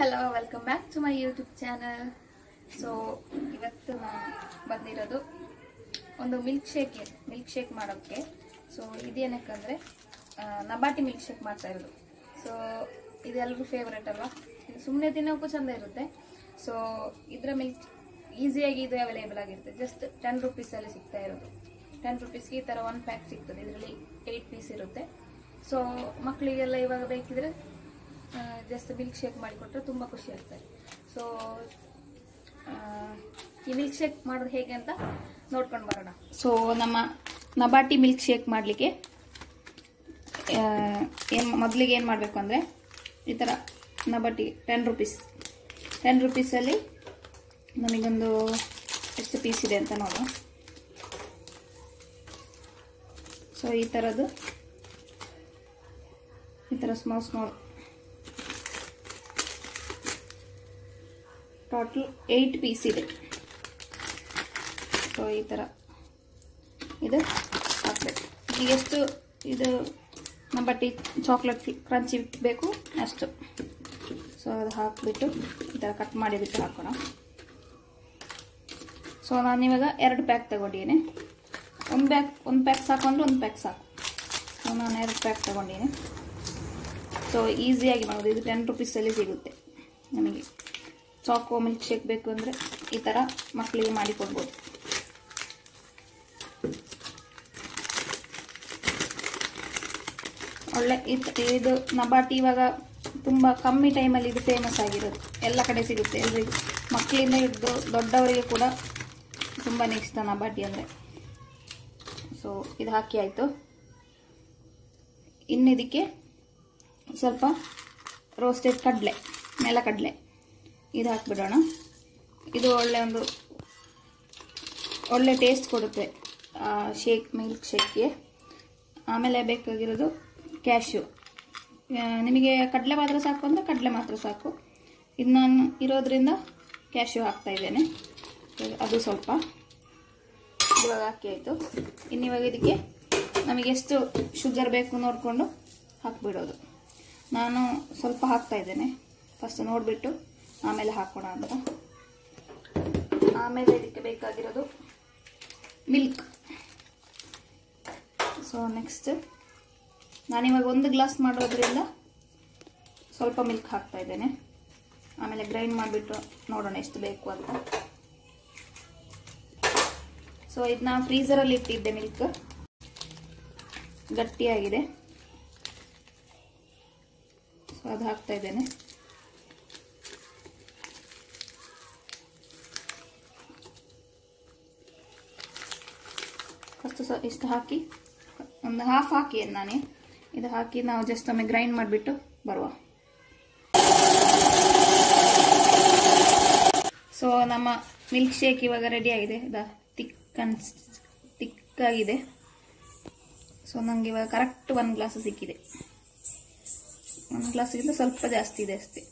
hello welcome back to my YouTube channel so ಇವತ್ತು ನಾನು ಬಂದಿರೋದು ಒಂದು ಮಿಲ್ಕ್ ಶೇಕ್ ಮಿಲ್ಕ್ ಶೇಕ್ ಮಾಡೋಕ್ಕೆ ಸೊ ಇದೇನಕ್ಕಂದರೆ ನಬಾಟಿ ಮಿಲ್ಕ್ ಶೇಕ್ ಮಾಡ್ತಾ ಇರೋದು ಸೊ ಇದೆಲ್ಲರೂ ಫೇವ್ರೇಟ್ ಅಲ್ವಾ ಇದು ಸುಮ್ಮನೆ ತಿನ್ನೋಕ್ಕೂ ಚಂದ ಇರುತ್ತೆ ಸೊ ಇದರ ಮಿಲ್ಕ್ ಈಸಿಯಾಗಿ ಇದು ಅವೈಲೇಬಲ್ ಆಗಿರುತ್ತೆ ಜಸ್ಟ್ ಟೆನ್ ರುಪೀಸಲ್ಲಿ ಸಿಗ್ತಾ ಇರೋದು ಟೆನ್ ರುಪೀಸ್ಗೆ ಈ ಥರ ಒನ್ ಪ್ಯಾಕ್ ಸಿಗ್ತದೆ ಇದರಲ್ಲಿ ಏಯ್ಟ್ ಪೀಸ್ ಇರುತ್ತೆ ಸೊ ಮಕ್ಕಳಿಗೆಲ್ಲ ಇವಾಗ ಬೇಕಿದ್ರೆ ಜಸ್ಟ್ ಮಿಲ್ಕ್ ಶೇಕ್ ಮಾಡಿಕೊಟ್ರೆ ತುಂಬ ಖುಷಿ ಆಗ್ತಾರೆ ಸೊ ಈ ಮಿಲ್ಕ್ ಶೇಕ್ ಮಾಡೋದು ಹೇಗೆ ಅಂತ ನೋಡ್ಕೊಂಡು ಬರೋಣ ಸೊ ನಮ್ಮ ನಬಾಟಿ ಮಿಲ್ಕ್ ಶೇಕ್ ಮಾಡಲಿಕ್ಕೆ ಏನು ಮೊದಲಿಗೆ ಏನು ಮಾಡಬೇಕು ಅಂದರೆ ಈ ಥರ ನಬಾಟಿ ಟೆನ್ ರುಪೀಸ್ ಟೆನ್ ರುಪೀಸಲ್ಲಿ ನಮಗೊಂದು ಎಷ್ಟು ಪೀಸ್ ಇದೆ ಅಂತ ನೋಡುವ ಸೊ ಈ ಥರದ್ದು ಈ ಥರ small small total eight piece ಇದೆ ಸೊ ಈ ಥರ ಇದು ಹಾಕ್ಬೇಕು ಈಗ ಎಷ್ಟು ಇದು ನಬಟ್ಟಿ ಚಾಕ್ಲೇಟ್ ಕ್ರಂಚಿ ಬೇಕು ಅಷ್ಟು ಸೊ ಅದು ಹಾಕಿಬಿಟ್ಟು ಈ ಥರ ಕಟ್ ಮಾಡಿಬಿಟ್ಟು ಹಾಕೋಣ ಸೊ ನಾನಿವಾಗ ಎರಡು ಪ್ಯಾಕ್ ತಗೊಂಡಿದ್ದೀನಿ ಒಂದು ಪ್ಯಾಕ್ ಒಂದು ಪ್ಯಾಕ್ ಸಾಕು ಅಂದರೆ ಒಂದು ಪ್ಯಾಕ್ ಸಾಕು ಸೊ ನಾನು ಎರಡು ಪ್ಯಾಕ್ ತಗೊಂಡಿದ್ದೀನಿ ಸೊ ಈಸಿಯಾಗಿ ಮಾಡೋದು ಇದು ಟೆನ್ ರುಪೀಸಲ್ಲಿ ಸಿಗುತ್ತೆ ನಮಗೆ ಚಾಕೋ ಮಿಲ್ಕ್ ಶೇಕ್ ಬೇಕು ಅಂದರೆ ಈ ಥರ ಮಕ್ಕಳಿಗೆ ಮಾಡಿಕೊಡ್ಬೋದು ಒಳ್ಳೆ ಇದು ನಬಾಟಿ ಇವಾಗ ತುಂಬ ಕಮ್ಮಿ ಟೈಮಲ್ಲಿ ಇದು ಫೇಮಸ್ ಆಗಿರೋದು ಎಲ್ಲ ಕಡೆ ಸಿಗುತ್ತೆ ಎಲ್ರಿಗೂ ಮಕ್ಕಳಿಂದ ಹಿಡಿದು ದೊಡ್ಡವರಿಗೆ ಕೂಡ ತುಂಬಾ ಇಷ್ಟ ನಬಾಟಿ ಅಂದರೆ ಸೊ ಇದು ಹಾಕಿ ಆಯಿತು ಇನ್ನಿದಕ್ಕೆ ಸ್ವಲ್ಪ ರೋಸ್ಟೆಡ್ ಕಡಲೆ ನೆಲಕಡಲೆ ಇದು ಹಾಕ್ಬಿಡೋಣ ಇದು ಒಳ್ಳೆ ಒಂದು ಒಳ್ಳೆ ಟೇಸ್ಟ್ ಕೊಡುತ್ತೆ ಶೇಕ್ ಮಿಲ್ಕ್ ಶೇಕ್ಗೆ ಆಮೇಲೆ ಬೇಕಾಗಿರೋದು ಕ್ಯಾಶ್ಯೂ ನಿಮಗೆ ಕಡಲೆ ಮಾತ್ರ ಸಾಕು ಅಂದರೆ ಕಡಲೆ ಮಾತ್ರ ಸಾಕು ಇದು ನಾನು ಇರೋದ್ರಿಂದ ಕ್ಯಾಶ್ಯೂ ಹಾಕ್ತಾ ಇದ್ದೇನೆ ಅದು ಸ್ವಲ್ಪ ಇವಾಗ ಹಾಕಿ ಆಯಿತು ಇನ್ನು ಇವಾಗ ಇದಕ್ಕೆ ನಮಗೆ ಎಷ್ಟು ಶುಗರ್ ಬೇಕು ನೋಡಿಕೊಂಡು ಹಾಕ್ಬಿಡೋದು ನಾನು ಸ್ವಲ್ಪ ಹಾಕ್ತಾ ಇದ್ದೇನೆ ಫಸ್ಟ್ ನೋಡಿಬಿಟ್ಟು ಆಮೇಲೆ ಹಾಕೋಣ ಅಂತ ಆಮೇಲೆ ಇದಕ್ಕೆ ಬೇಕಾಗಿರೋದು ಮಿಲ್ಕ್ ಸೊ ನೆಕ್ಸ್ಟ್ ನಾನಿವಾಗ ಒಂದು ಗ್ಲಾಸ್ ಮಾಡೋದ್ರಿಂದ ಸ್ವಲ್ಪ ಮಿಲ್ಕ್ ಹಾಕ್ತಾ ಇದ್ದೇನೆ ಆಮೇಲೆ ಗ್ರೈಂಡ್ ಮಾಡಿಬಿಟ್ಟು ನೋಡೋಣ ಎಷ್ಟು ಬೇಕು ಅಂತ ಸೊ ಇದನ್ನ ಫ್ರೀಸರಲ್ಲಿ ಇಟ್ಟಿದ್ದೆ ಮಿಲ್ಕ್ ಗಟ್ಟಿಯಾಗಿದೆ ಸೊ ಅದು ಹಾಕ್ತಾ ಇದ್ದೇನೆ ಫಸ್ಟ್ ಸ ಇಷ್ಟು ಹಾಕಿ ಒಂದು ಹಾಫ್ ಹಾಕಿ ನಾನೇ ಇದು ಹಾಕಿ ನಾವು ಜಸ್ಟ್ ಒಮ್ಮೆ ಗ್ರೈಂಡ್ ಮಾಡಿಬಿಟ್ಟು ಬರುವ ಸೊ ನಮ್ಮ ಮಿಲ್ಕ್ ಶೇಕ್ ಇವಾಗ ರೆಡಿ ಆಗಿದೆ ಇದ ತಿಕ್ ಕನ್ಸ್ ತಿಕ್ಕಾಗಿದೆ ಸೊ ನನಗೆ ಇವಾಗ ಕರೆಕ್ಟ್ ಒಂದು ಗ್ಲಾಸ್ ಸಿಕ್ಕಿದೆ ಒಂದು ಗ್ಲಾಸ್ಗಿಂತ ಸ್ವಲ್ಪ ಜಾಸ್ತಿ ಇದೆ ಅಷ್ಟೇ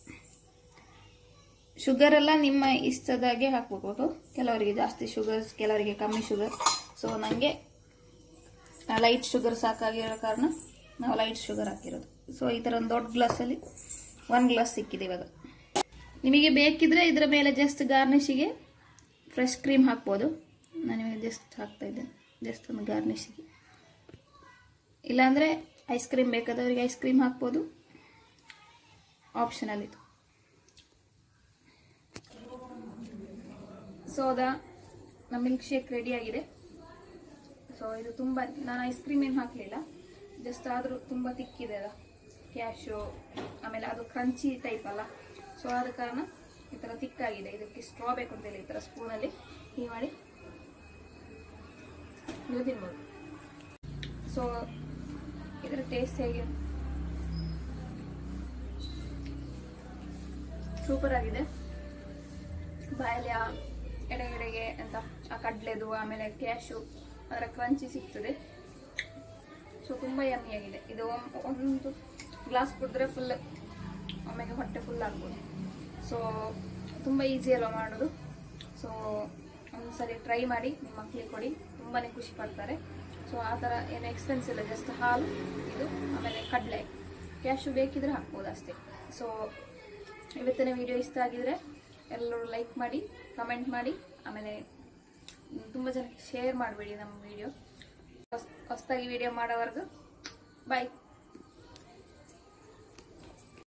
ಶುಗರ್ ಎಲ್ಲ ನಿಮ್ಮ ಇಷ್ಟದಾಗೆ ಹಾಕ್ಬೋದು ಕೆಲವರಿಗೆ ಜಾಸ್ತಿ ಶುಗರ್ ಕೆಲವರಿಗೆ ಕಮ್ಮಿ ಶುಗರ್ ಸೊ ನನಗೆ ಲೈಟ್ ಶುಗರ್ ಸಾಕಾಗಿರೋ ಕಾರಣ ನಾವು ಲೈಟ್ ಶುಗರ್ ಹಾಕಿರೋದು ಸೊ ಈ ಥರ ಒಂದು ದೊಡ್ಡ ಗ್ಲಾಸಲ್ಲಿ ಒಂದು ಗ್ಲಾಸ್ ಸಿಕ್ಕಿದೆ ಇವಾಗ ನಿಮಗೆ ಬೇಕಿದ್ರೆ ಇದರ ಮೇಲೆ ಜಸ್ಟ್ ಗಾರ್ನಿಷಿಗೆ ಫ್ರೆಶ್ ಕ್ರೀಮ್ ಹಾಕ್ಬೋದು ನಾನು ಇವಾಗ ಜಸ್ಟ್ ಹಾಕ್ತಾ ಇದ್ದೇನೆ ಜಸ್ಟ್ ಒಂದು ಗಾರ್ನಿಷಿಗೆ ಇಲ್ಲಾಂದರೆ ಐಸ್ ಕ್ರೀಮ್ ಬೇಕಾದವರಿಗೆ ಐಸ್ ಕ್ರೀಮ್ ಹಾಕ್ಬೋದು ಆಪ್ಷನಲ್ ಇದು ಸೊ ಅದ ನಮ್ಮ ಮಿಲ್ಕ್ ಶೇಕ್ ರೆಡಿ ಆಗಿದೆ ಸೊ ಇದು ತುಂಬ ನಾನು ಐಸ್ ಕ್ರೀಮ್ ಏನು ಹಾಕಲಿಲ್ಲ ಜಸ್ಟ್ ಆದರೂ ತುಂಬ ತಿಕ್ಕಿದೆ ಅಲ್ಲ ಕ್ಯಾಶು ಆಮೇಲೆ ಅದು ಕ್ರಂಚಿ ಟೈಪ್ ಅಲ್ಲ ಸೊ ಆದ ಕಾರಣ ಈ ಥರ ತಿಕ್ಕಾಗಿದೆ ಇದಕ್ಕೆ ಸ್ಟ್ರಾ ಬೇಕು ಅಂತೇಳಿ ಈ ಥರ ಸ್ಪೂನಲ್ಲಿ ಹೀ ಮಾಡಿ ನೀವು ತಿನ್ಬೋದು ಸೊ ಇದರ ಟೇಸ್ಟ್ ಹೇಗೆ ಸೂಪರ್ ಆಗಿದೆ ಬಾಯಲ್ಲಿ ಆ ಎಡೆಗೆಡೆಗೆ ಅಂತ ಆ ಕಡ್ಲೆದು ಆಮೇಲೆ ಕ್ಯಾಶು ಅದರ ಕ್ರಂಚಿ ಸಿಗ್ತದೆ ಸೊ ತುಂಬ ಯಮ್ಮಿಯಾಗಿದೆ ಇದು ಒಂದು ಗ್ಲಾಸ್ ಕುಡಿದ್ರೆ ಫುಲ್ ಒಮ್ಮೆಗೆ ಹೊಟ್ಟೆ ಫುಲ್ ಆಗ್ಬೋದು ಸೊ ತುಂಬ ಈಸಿ ಅಲ್ವಾ ಮಾಡೋದು ಸೊ ಒಂದು ಸರಿ ಟ್ರೈ ಮಾಡಿ ನಿಮ್ಮ ಮಕ್ಕಳಿಗೆ ಕೊಡಿ ತುಂಬಾ ಖುಷಿ ಪಡ್ತಾರೆ ಸೊ ಆ ಥರ ಏನು ಎಕ್ಸ್ಪೆನ್ಸ್ ಇಲ್ಲ ಜಸ್ಟ್ ಹಾಲು ಇದು ಆಮೇಲೆ ಕಡಲೆ ಕ್ಯಾಶು ಬೇಕಿದ್ರೆ ಹಾಕ್ಬೋದು ಅಷ್ಟೇ ಸೊ ಇವತ್ತಿನ ವಿಡಿಯೋ ಇಷ್ಟ ಆಗಿದ್ರೆ ಎಲ್ಲರೂ ಲೈಕ್ ಮಾಡಿ ಕಮೆಂಟ್ ಮಾಡಿ ಆಮೇಲೆ ತುಂಬ ಜನಕ್ಕೆ ಶೇರ್ ಮಾಡಿಬಿಡಿ ನಮ್ಮ ವಿಡಿಯೋ ಹೊಸ ಹೊಸದಾಗಿ ವಿಡಿಯೋ ಮಾಡೋವರೆಗೂ ಬಾಯ್